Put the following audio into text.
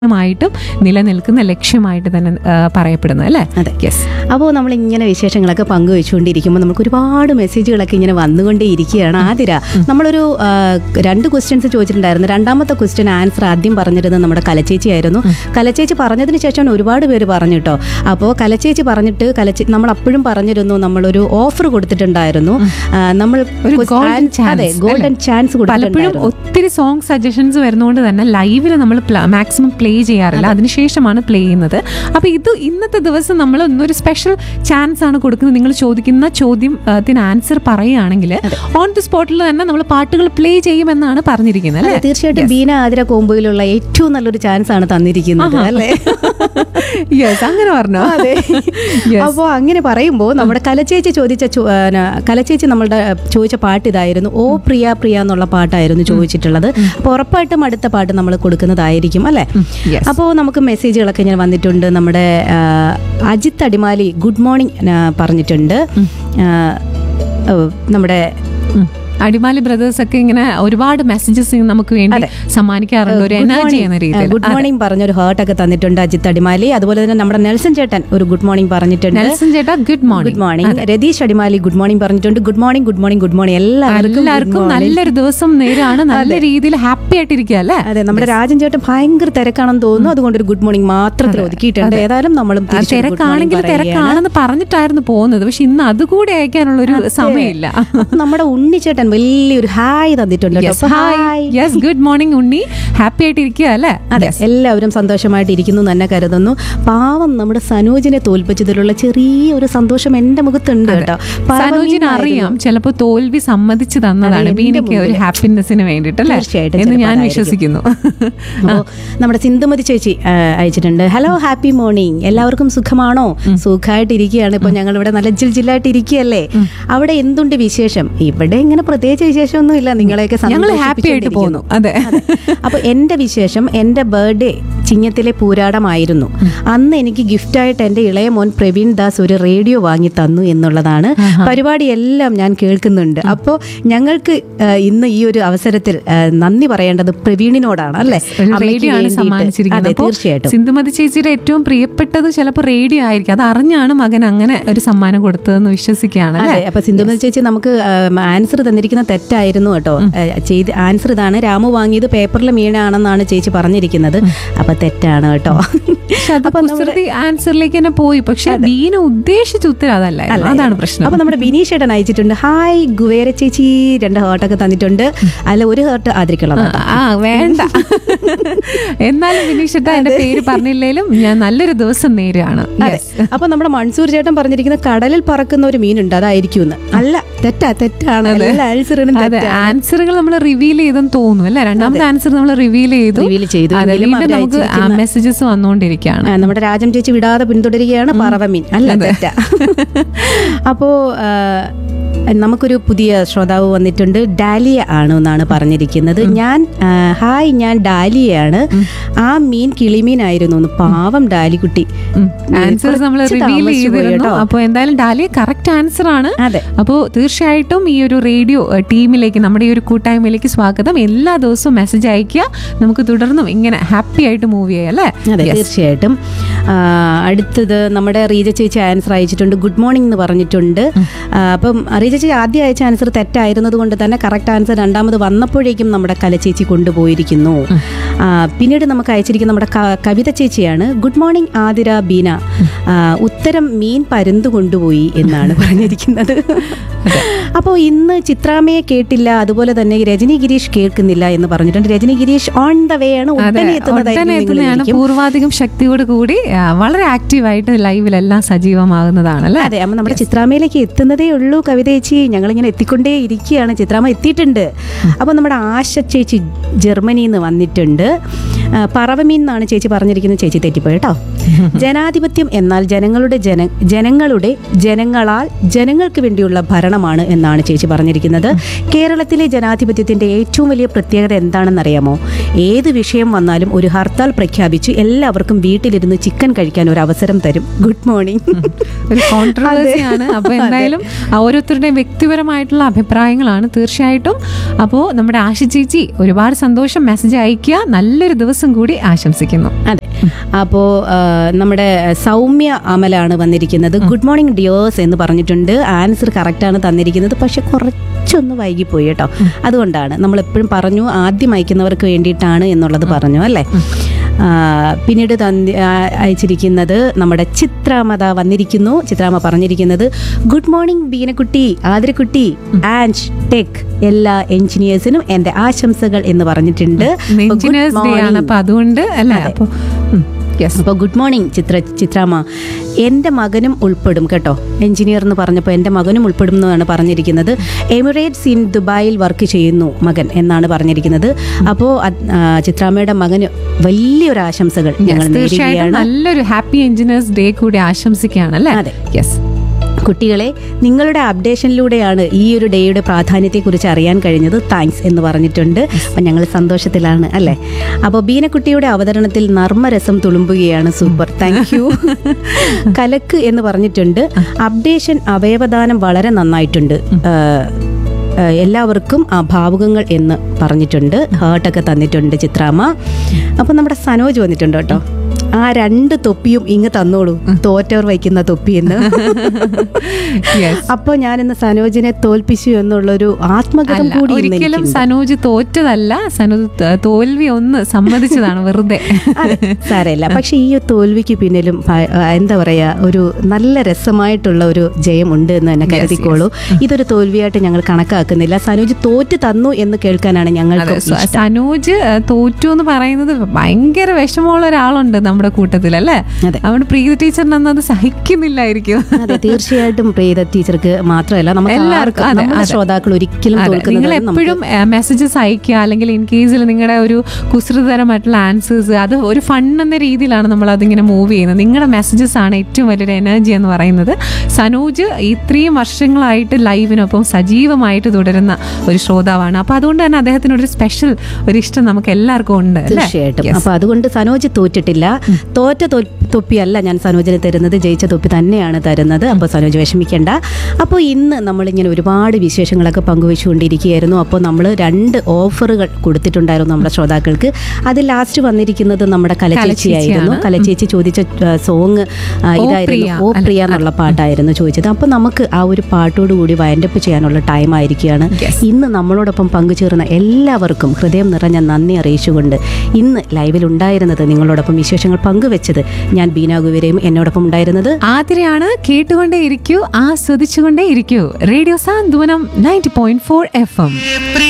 മായിട്ടും നിലനിൽക്കുന്ന ലക്ഷ്യമായിട്ട് തന്നെ ആ, പറയപ്പെടുന്നത് അല്ലേ അതെ. യെസ് അപ്പോൾ നമ്മൾ ഇങ്ങനെ വിശേഷങ്ങളൊക്കെ പങ്കുവെച്ചുകൊണ്ടിരിക്കുമ്പോൾ നമുക്ക് ഒരുപാട് മെസ്സേജുകളൊക്കെ ഇങ്ങനെ വന്നുകൊണ്ടേ ഇരിക്കുകയാണ് ആതിര നമ്മളൊരു ആ, രണ്ട് ക്വസ്റ്റ്യൻസ് ചോദിച്ചിട്ടുണ്ടായിരുന്നു രണ്ടാമത്തെ ക്വസ്റ്റ്യൻ ആൻസർ ആദ്യം പറഞ്ഞിരുന്നത് നമ്മുടെ കലച്ചേച്ചി ആയിരുന്നു കലച്ചേച്ചി പറഞ്ഞതിന് ശേഷമാണ് ഒരുപാട് പേര് പറഞ്ഞു കേട്ടോ അപ്പോൾ കലച്ചേച്ചി പറഞ്ഞിട്ട് കലച്ചേ നമ്മൾ അപ്പോഴും പറഞ്ഞിരുന്നു നമ്മളൊരു ഓഫർ കൊടുത്തിട്ടുണ്ടായിരുന്നു ആ, നമ്മൾ ഒരു ക്വസ്- golden ആൻ- chance, അതെ ഗോൾഡൻ ചാൻസ് പലപ്പോഴും കൊടുത്തിട്ടുണ്ടായിരുന്നു ഒത്തിരി സോങ് സജഷൻസ് വരുന്നതുകൊണ്ട് തന്നെ ലൈവിൽ നമ്മൾ മാക്സിമം പ്ലേ ചെയ്യാറില്ല അതിനുശേഷമാണ് പ്ലേ ചെയ്യുന്നത് അപ്പൊ ഇത് ഇന്നത്തെ ദിവസം നമ്മൾ ഒന്നൊരു സ്പെഷ്യൽ ചാൻസ് ആണ് കൊടുക്കുന്നത് നിങ്ങൾ ചോദിക്കുന്ന ചോദ്യത്തിന് ആൻസർ പറയുകയാണെങ്കിൽ ഓൺ ദി സ്പോട്ടിൽ തന്നെ നമ്മൾ പാട്ടുകൾ പ്ലേ ചെയ്യുമെന്നാണ് പറഞ്ഞിരിക്കുന്നത് അതെ അല്ലേ തീർച്ചയായിട്ടും ബീന ആതിര കോമ്പോയിലുള്ള ഏറ്റവും നല്ലൊരു ചാൻസ് ആണ് തന്നിരിക്കുന്നത് അല്ലേ യെസ് അങ്ങനെ പറഞ്ഞോ അതെ Yes. അപ്പോൾ അങ്ങനെ പറയുമ്പോൾ നമ്മുടെ കലച്ചേച്ചി ചോദിച്ച ചോ- ആ, ന- കലച്ചേച്ചി നമ്മളുടെ ചോദിച്ച പാട്ട് ഇതായിരുന്നു ഓ പ്രിയ പ്രിയ എന്നുള്ള പാട്ടായിരുന്നു ചോദിച്ചിട്ടുള്ളത് അപ്പോൾ ഉറപ്പായിട്ടും അടുത്ത പാട്ട് നമ്മൾ കൊടുക്കുന്നതായിരിക്കും അല്ലേ Yes. അപ്പോൾ നമുക്ക് മെസ്സേജുകളൊക്കെ ഇങ്ങനെ വന്നിട്ടുണ്ട് നമ്മുടെ ആ, അജിത്ത് അടിമാലി ഗുഡ് മോർണിംഗ് പറഞ്ഞിട്ടുണ്ട് ആ, ഓ, നമ്മുടെ ഉം. അടിമാലി ബ്രദേഴ്സ് ഒക്കെ ഇങ്ങനെ ഒരുപാട് മെസ്സേജസ് നമുക്ക് വേണ്ടി സമ്മാനിക്കാറുണ്ട് ഒരു എനർജി എന്ന രീതിയിൽ ഗുഡ് മോർണിംഗ് പറഞ്ഞൊരു ഹേർട്ടൊക്കെ തന്നിട്ടുണ്ട് അജിത്ത് അടിമാലി അതുപോലെ തന്നെ നമ്മുടെ നെൽസൺ ചേട്ടൻ ഒരു ഗുഡ് മോർണിംഗ് പറഞ്ഞിട്ടുണ്ട് നെൽസൺ ചേട്ടാ good morning good morning Ratheesh Adimali good morning പറഞ്ഞിട്ടുണ്ട് good morning good morning good morning എല്ലാവർക്കും good എല്ലാവർക്കും morning. നല്ലൊരു ദിവസം നേരാണ് നല്ല രീതിയിൽ ഹാപ്പി ആയിട്ടിരിക്കുക അല്ലേ അതെ നമ്മുടെ രാജൻ ചേട്ടൻ ഭയങ്കര തിരക്കാണെന്ന് തോന്നുന്നു അതുകൊണ്ട് ഒരു ഗുഡ് മോർണിംഗ് മാത്രത്തിൽ ഒതുക്കിയിട്ടുണ്ട് ഏതായാലും നമ്മളും ആ തിരിച്ചൊരു good morning തിരക്കാണെങ്കിൽ പറയുകയാണ്. തിരക്കാണെന്ന് പറഞ്ഞിട്ടായിരുന്നു പോകുന്നത് പക്ഷെ ഇന്ന് അതുകൂടി അയക്കാനുള്ള ഒരു സമയമില്ല അപ്പൊ നമ്മുടെ ഉണ്ണിച്ചേട്ടൻ വലിയൊരു ഹായ് തന്നിട്ടുണ്ട് കേട്ടോ. അപ്പൊ hi yes good morning Unni happy ആയിട്ടിരിക്കുക അല്ലേ അതെ എല്ലാവരും സന്തോഷമായിട്ട് ഇരിക്കുന്നു തന്നെ കരുതുന്നു പാവം നമ്മുടെ സനോജിനെ തോൽപ്പിച്ചതിലുള്ള ചെറിയ ഒരു സന്തോഷം എന്റെ മുഖത്തുണ്ട് കേട്ടോ പാവം സനോജിന് ഇന്നായിരുന്നു. അറിയാം ചിലപ്പോ തോൽവി സമ്മതിച്ചു തന്നതാണ് അതെ, ബീനയ്ക്ക് എന്റെ ഒരു മുമ്പില്. ഹാപ്പിനെസിന് വേണ്ടിട്ടല്ലേ തീർച്ചയായിട്ടും എന്ന് ചിലപ്പോ ഞാൻ അതായിരിക്കും. വിശ്വസിക്കുന്നു അപ്പോ നമ്മുടെ സിന്ധുമതി ചേച്ചി ആ, അയച്ചിട്ടുണ്ട് ഹലോ ഹാപ്പി മോർണിംഗ് എല്ലാവർക്കും സുഖമാണോ സുഖമായിട്ട് ഇരിക്കുകയാണ് ഇപ്പൊ ഞങ്ങൾ ഇവിടെ നല്ല ജിൽ ജില്ലായിട്ട് ഇരിക്കുകയല്ലേ അവിടെ എന്തുണ്ട് വിശേഷം ഇവിടെ ഇങ്ങനെ പ്രത്യേകിച്ച് വിശേഷമൊന്നും ഇല്ല നിങ്ങളെയൊക്കെ ഞങ്ങൾ ഹാപ്പി ആയിട്ട് പോകുന്നു അതെ അപ്പൊ എന്റെ വിശേഷം എന്റെ ബർത്ത്ഡേ ചിങ്ങത്തിലെ പൂരാടമായിരുന്നു അന്ന് എനിക്ക് ഗിഫ്റ്റായിട്ട് എന്റെ ഇളയ മോൻ പ്രവീൺ ദാസ് ഒരു റേഡിയോ വാങ്ങി തന്നു എന്നുള്ളതാണ് പരിപാടി എല്ലാം ഞാൻ കേൾക്കുന്നുണ്ട് അപ്പോൾ ഞങ്ങൾക്ക് ആ, ഇന്ന് ഈ ഒരു അവസരത്തിൽ ആ, നന്ദി പറയേണ്ടത് പ്രവീണിനോടാണ് അല്ലേ ഒരു അമ്മയ്ക്ക് റേഡിയോ ആണ് വേണ്ടിയിട്ട്. സമ്മാനിച്ചിരിക്കുന്നത് അതെ അപ്പോ തീർച്ചയായിട്ടും സിന്ധുമതി ചേച്ചിയുടെ ഏറ്റവും പ്രിയപ്പെട്ടത് ചിലപ്പോൾ റേഡിയോ ആയിരിക്കും അത് അറിഞ്ഞാണ് മകൻ അങ്ങനെ ഒരു സമ്മാനം കൊടുത്തതെന്ന് വിശ്വസിക്കുകയാണ് അല്ലേ അതെ അപ്പൊ സിന്ധുമതി ചേച്ചി നമുക്ക് ആൻസർ തന്നിരിക്കുന്ന തെറ്റായിരുന്നു കേട്ടോ ആ, ചെയ്ത് ആൻസർ ഇതാണ് രാമു വാങ്ങിയത് പേപ്പറിൽ മീനാണെന്നാണ് ചേച്ചി പറഞ്ഞിരിക്കുന്നത് അപ്പൊ തെറ്റാണ് കേട്ടോ പക്ഷെ അത് കുസൃതി ആൻസറിലേക്ക് തന്നെ പോയി പക്ഷെ ബീന ഉദ്ദേശിച്ച ഉത്തരം അതല്ലായിരുന്നു അതാണ് പ്രശ്നം അപ്പൊ നമ്മുടെ ബിനീഷ് ഏട്ടൻ അയച്ചിട്ടുണ്ട് ഹായ് ഗുവേര ചേച്ചി രണ്ട് ഹേർട്ടൊക്കെ തന്നിട്ടുണ്ട് അല്ല ഒരു ഹേർട്ട് ആദരിക്കുള്ളത് ആ വേണ്ട എന്നാലും വിനീഷട്ട എന്റെ പേര് പറഞ്ഞില്ലേലും ഞാൻ നല്ലൊരു ദിവസം നേരാണ് Yes. അപ്പൊ നമ്മുടെ മൺസൂർ ചേട്ടൻ പറഞ്ഞിരിക്കുന്ന കടലിൽ പറക്കുന്ന ഒരു മീനുണ്ട് അതായിരിക്കും എന്ന് അല്ല തെറ്റാ തെറ്റാണ് എല്ലാ ആൻസറിനും അതെ ആൻസറുകൾ നമ്മൾ റിവീൽ ചെയ്തെന്ന് തോന്നുന്നു അല്ലെ രണ്ടാമത്തെ ആൻസർ നമ്മൾ റിവീൽ ചെയ്തു റിവീൽ ചെയ്തു അതെ എങ്കിലും വീണ്ടും അവര് നമുക്ക് അയച്ചിരിക്കുന്ന- മെസ്സേജസ് വന്നുകൊണ്ടിരിക്കുകയാണ് ആ, നമ്മുടെ രാജം ചേച്ചി വിടാതെ പിന്തുടരുകയാണ് പറവമീൻ അല്ല തെറ്റാ അപ്പോ ആ, നമുക്കൊരു പുതിയ ശ്രോതാവ് വന്നിട്ടുണ്ട് ഡാലിയ ആണ് എന്നാണ് പറഞ്ഞിരിക്കുന്നത് ഞാൻ ആ, ഹായ് ഞാൻ ഡാലിയയാണ് ആ മീൻ കിളിമീനായിരുന്നു എന്ന്. പാവം ഡാലിക്കുട്ടി ആൻസേഴ്സ് നമ്മൾ കുറച്ച് റിവീൽ താമസിച്ചു പോയി ചെയ്തിരുന്നു കേട്ടോ. അപ്പോൾ എന്തായാലും ഡാലിയ കറക്റ്റ് ആൻസർ ആണ് അതെ അപ്പോൾ തീർച്ചയായിട്ടും ഈ ഒരു റേഡിയോ ഏഹ്, ടീമിലേക്ക് നമ്മുടെ ഈ ഒരു കൂട്ടായ്മയിലേക്ക് സ്വാഗതം എല്ലാ ദിവസവും മെസ്സേജ് അയക്കുക നമുക്ക് തുടർന്നും ഇങ്ങനെ ഹാപ്പി ആയിട്ട് മൂവ് ചെയ്യാം അല്ലേ അതെ തീർച്ചയായിട്ടും ആ, അടുത്തത് നമ്മുടെ റീജ ചേച്ചി ആൻസർ അയച്ചിട്ടുണ്ട് ഗുഡ് മോർണിംഗ് എന്ന് പറഞ്ഞിട്ടുണ്ട് ആ, അപ്പം റീജ ചേച്ചി ആദ്യം അയച്ച ആൻസർ തെറ്റായിരുന്നത് കൊണ്ട് തന്നെ കറക്റ്റ് ആൻസർ രണ്ടാമത് വന്നപ്പോഴേക്കും നമ്മുടെ കലച്ചേച്ചി കൊണ്ടുപോയിരിക്കുന്നു ആ, പിന്നീട് നമുക്ക് അയച്ചിരിക്കുന്ന നമ്മുടെ ക- കവിത ചേച്ചിയാണ് ഗുഡ് മോർണിംഗ് ആതിര ബീന ആ, ഉത്തരം മീൻ പരുന്ത് കൊണ്ടുപോയി എന്നാണ് പറഞ്ഞിരിക്കുന്നത് അപ്പോൾ ഇന്ന് ചിത്രാമ്മയെ കേട്ടില്ല അതുപോലെ തന്നെ രജനി ഗിരീഷ് കേൾക്കുന്നില്ല എന്ന് പറഞ്ഞിട്ടുണ്ട് Rajani Girish on the way ആണ് അതെ ഉടനെ ഉടനെ എത്തുന്നതായിരിക്കും നിങ്ങൾ എത്തുന്നതാണ് വിളിക്കും. പൂർവാധികം ശക്തിയോട് കൂടി ആ, വളരെ ആക്റ്റീവായിട്ട് ലൈവിലെല്ലാം സജീവമാകുന്നതാണ് അല്ലേ അതെ അമ്മ നമ്മുടെ ചിത്രാമയിലേക്ക് എത്തുന്നതേ ഉള്ളൂ കവിത ചേച്ചി ഞങ്ങളിങ്ങനെ എത്തിക്കൊണ്ടേ ഇരിക്കുകയാണ് ചിത്രാമ എത്തിയിട്ടുണ്ട് അപ്പോൾ നമ്മുടെ ആശ ചേച്ചി ജർമ്മനിയിൽ നിന്ന് വന്നിട്ടുണ്ട് ആ, പറവമീൻ എന്നാണ് ചേച്ചി പറഞ്ഞിരിക്കുന്നത് ചേച്ചി തെറ്റിപ്പോയി കേട്ടോ ജനാധിപത്യം എന്നാൽ ജനങ്ങളുടെ ജന ജനങ്ങളുടെ ജനങ്ങളാൽ ജനങ്ങൾക്ക് വേണ്ടിയുള്ള ഭരണമാണ് എന്നാണ് ചേച്ചി പറഞ്ഞിരിക്കുന്നത് കേരളത്തിലെ ജനാധിപത്യത്തിന്റെ ഏറ്റവും വലിയ പ്രത്യേകത എന്താണെന്നറിയാമോ ഏത് വിഷയം വന്നാലും ഒരു ഹർത്താൽ പ്രഖ്യാപിച്ച് എല്ലാവർക്കും വീട്ടിലിരുന്ന് ചിക്കൻ കഴിക്കാൻ ഒരു അവസരം തരും ഗുഡ് മോർണിംഗ് ഒരു കോൺട്രവേഴ്സിയാണ് അപ്പോൾ എന്തായാലും ഓരോരുത്തരുടെയും വ്യക്തിപരമായിട്ടുള്ള അഭിപ്രായങ്ങളാണ് തീർച്ചയായിട്ടും അപ്പോൾ നമ്മുടെ ആശ ചേച്ചി ഒരുപാട് സന്തോഷം മെസ്സേജ് അയക്കുക നല്ലൊരു ദിവസം ദിവസം കൂടി ആശംസിക്കുന്നു അതെ അപ്പോൾ നമ്മുടെ സൗമ്യ അമലാണ് വന്നിരിക്കുന്നത് ഗുഡ് മോർണിംഗ് ഡിയേഴ്സ് എന്ന് പറഞ്ഞിട്ടുണ്ട് ആൻസർ കറക്റ്റാണ് തന്നിരിക്കുന്നത് പക്ഷെ കുറച്ചൊന്ന് വൈകിപ്പോയി കേട്ടോ അതുകൊണ്ടാണ് നമ്മൾ എപ്പോഴും പറഞ്ഞു ആദ്യം അയക്കുന്നവർക്ക് വേണ്ടിയിട്ടാണ് എന്നുള്ളത് പറഞ്ഞു അല്ലേ ആ, പിന്നീട് തന്നി ആ, അയച്ചിരിക്കുന്നത് നമ്മുടെ ചിത്രാമത വന്നിരിക്കുന്നു ചിത്രാമ പറഞ്ഞിരിക്കുന്നത് ഗുഡ് മോർണിംഗ് ബീനക്കുട്ടി ആതിരക്കുട്ടി ആൻഡ് ടെക് എല്ലാ എഞ്ചിനീയേഴ്സിനും എൻ്റെ ആശംസകൾ എന്ന് പറഞ്ഞിട്ടുണ്ട് അപ്പോൾ good എഞ്ചിനീയേഴ്സ് ഡേ ആണ് morning. അപ്പൊ അതുകൊണ്ട് അല്ലേ അപ്പൊ യെസ് അപ്പോൾ ഗുഡ് മോർണിംഗ് ചിത്ര ചിത്രാമ്മ എൻ്റെ മകനും ഉൾപ്പെടും കേട്ടോ എഞ്ചിനീയർ എന്ന് പറഞ്ഞപ്പോൾ എൻ്റെ മകനും ഉൾപ്പെടും എന്നാണ് പറഞ്ഞിരിക്കുന്നത് എമിറേറ്റ്സ് ഇൻ ദുബായിൽ വർക്ക് ചെയ്യുന്നു മകൻ എന്നാണ് പറഞ്ഞിരിക്കുന്നത് അപ്പോൾ ചിത്രാമ്മയുടെ മകന് വലിയൊരു ആശംസകൾ ഞങ്ങൾ തീർച്ചയായിട്ടും നേരുകയാണ് നല്ലൊരു ഹാപ്പി എഞ്ചിനീയേഴ്സ് ഡേ കൂടി ആശംസിക്കുകയാണ് അല്ലേ അതെ. യെസ് കുട്ടികളെ നിങ്ങളുടെ അപ്ഡേഷനിലൂടെയാണ് ഈ ഒരു ഡേയുടെ പ്രാധാന്യത്തെക്കുറിച്ച് അറിയാൻ കഴിഞ്ഞത് താങ്ക്സ് എന്ന് പറഞ്ഞിട്ടുണ്ട് അപ്പം ഞങ്ങൾ സന്തോഷത്തിലാണ് അല്ലേ അപ്പോൾ ബീനക്കുട്ടിയുടെ അവതരണത്തിൽ നർമ്മരസം തുളുമ്പുകയാണ് സൂപ്പർ താങ്ക് യു കലക്ക് എന്ന് പറഞ്ഞിട്ടുണ്ട് അപ്ഡേഷൻ അവയവദാനം വളരെ നന്നായിട്ടുണ്ട് ആ, ആ, എല്ലാവർക്കും ആ ഭാവുകങ്ങൾ എന്ന് പറഞ്ഞിട്ടുണ്ട് ഹേർട്ടൊക്കെ തന്നിട്ടുണ്ട് ചിത്രാമ്മ അപ്പം നമ്മുടെ സനോജ് വന്നിട്ടുണ്ട് കേട്ടോ ആ രണ്ട് തൊപ്പിയും ഇങ്ങ് തന്നോളൂ തോറ്റവർ വയ്ക്കുന്ന തൊപ്പി എന്ന് യെസ് അപ്പോൾ ഞാൻ ഇന്ന് സനോജിനെ തോൽപ്പിച്ചു എന്നുള്ളൊരു ആത്മകഥം അല്ല കൂടി ഇന്ന് ഒരിക്കലും എനിക്കുണ്ട്. സനോജ് തോറ്റതല്ല സനോജ് ത- തോൽവി ഒന്ന് സമ്മതിച്ചതാണ് വെറുതെ അതെ, സാരമില്ല പക്ഷെ ഈ ഒരു തോൽവിക്ക് പിന്നിലും ഭ- ആ, എന്താ പറയാ ഒരു നല്ല രസമായിട്ടുള്ള ഒരു ജയം ഉണ്ട് എന്ന് തന്നെ കരുതിക്കോളൂ ഇതൊരു തോൽവിയായിട്ട് ഞങ്ങൾ കണക്കാക്കുന്നില്ല സനോജ് തോറ്റ് തന്നു എന്ന് കേൾക്കാനാണ് ഞങ്ങൾക്ക് അതെ, സ- സനോജ് ആ, തോറ്റു എന്ന് പറയുന്നത് ഭയങ്കര വിഷമമുള്ള ഒരാളുണ്ട് നമ്മുടെ കൂട്ടത്തിൽ അല്ലേ അതെ. അവിടെ പ്രീതി ടീച്ചറിനൊന്നും അത് സഹിക്കുന്നില്ലായിരിക്കും അതെ തീർച്ചയായിട്ടും പ്രീത ടീച്ചർക്ക് മാത്രമല്ല നമുക്ക് എല്ലാവർക്കും, ആർക്കും അതെ, നമ്മുടെ അതെ. ശ്രോതാക്കൾ ഒരിക്കലും അതെ, നിങ്ങൾ തോൽക്കുന്നത് നമുക്ക് എപ്പോഴും മെസ്സേജസ് അയക്കുക അല്ലെങ്കിൽ ഇൻ കേസിൽ നിങ്ങളുടെ ഒരു കുസൃതരമായിട്ടുള്ള ആൻസേഴ്സ് അത് ഒരു ഫൺ എന്ന രീതിയിലാണ് നമ്മൾ അതിങ്ങനെ മൂവ് ചെയ്യുന്നത് നിങ്ങളുടെ മെസ്സേജസ് ആണ് ഏറ്റവും വലിയൊരു എനർജി എന്ന് പറയുന്നത് സനോജ് ഇത്രയും വർഷങ്ങളായിട്ട് ലൈവിനൊപ്പം സജീവമായിട്ട് തുടരുന്ന ഒരു ശ്രോതാവാണ് അപ്പൊ അതുകൊണ്ട് തന്നെ അദ്ദേഹത്തിന് ഒരു സ്പെഷ്യൽ ഒരു ഇഷ്ടം നമുക്ക് എല്ലാവർക്കും ഉണ്ട് അല്ലേ? തീർച്ചയായിട്ടും Yes. അപ്പൊ അതുകൊണ്ട് സനോജ് തോറ്റിട്ടില്ല തോറ്റ തോ- തൊപ്പിയല്ല ഞാൻ സനോജിന് തരുന്നത് ജയിച്ച തൊപ്പി തന്നെയാണ് തരുന്നത് അപ്പോൾ സനോജ് വിഷമിക്കേണ്ട അപ്പോൾ ഇന്ന് നമ്മളിങ്ങനെ ഒരുപാട് വിശേഷങ്ങളൊക്കെ പങ്കുവെച്ചുകൊണ്ടിരിക്കുകയായിരുന്നു അപ്പോൾ നമ്മൾ രണ്ട് ഓഫറുകൾ കൊടുത്തിട്ടുണ്ടായിരുന്നു നമ്മുടെ ശ്രോതാക്കൾക്ക് അത് ലാസ്റ്റ് വന്നിരിക്കുന്നത് നമ്മുടെ കലച്ചേച്ചിയായിരുന്നു കലച്ചേച്ചി ചോദിച്ച സോങ് ഇതായിരുന്നു ഓ പ്രിയ എന്നുള്ള പാട്ടായിരുന്നു ചോദിച്ചത് അപ്പോൾ നമുക്ക് ആ ഒരു പാട്ടോട് കൂടി വൈൻഡപ്പ് ചെയ്യാനുള്ള ടൈം ആയിരിക്കുകയാണ് Yes. ഇന്ന് നമ്മളോടൊപ്പം പങ്കുചേർന്ന എല്ലാവർക്കും ഹൃദയം നിറഞ്ഞ നന്ദി അറിയിച്ചുകൊണ്ട് ഇന്ന് ലൈവിൽ ഉണ്ടായിരുന്നത് നിങ്ങളോടൊപ്പം വിശേഷങ്ങൾ പങ്കുവെച്ചത് ഞാൻ ബീന ഗുവിരയും എന്നോടൊപ്പം ഉണ്ടായിരുന്നത് ആതിരയാണ് കേട്ടുകൊണ്ടേ ഇരിക്കൂ ആസ്വദിച്ചുകൊണ്ടേ ഇരിക്കൂ radio Santhwanam ninety point four F M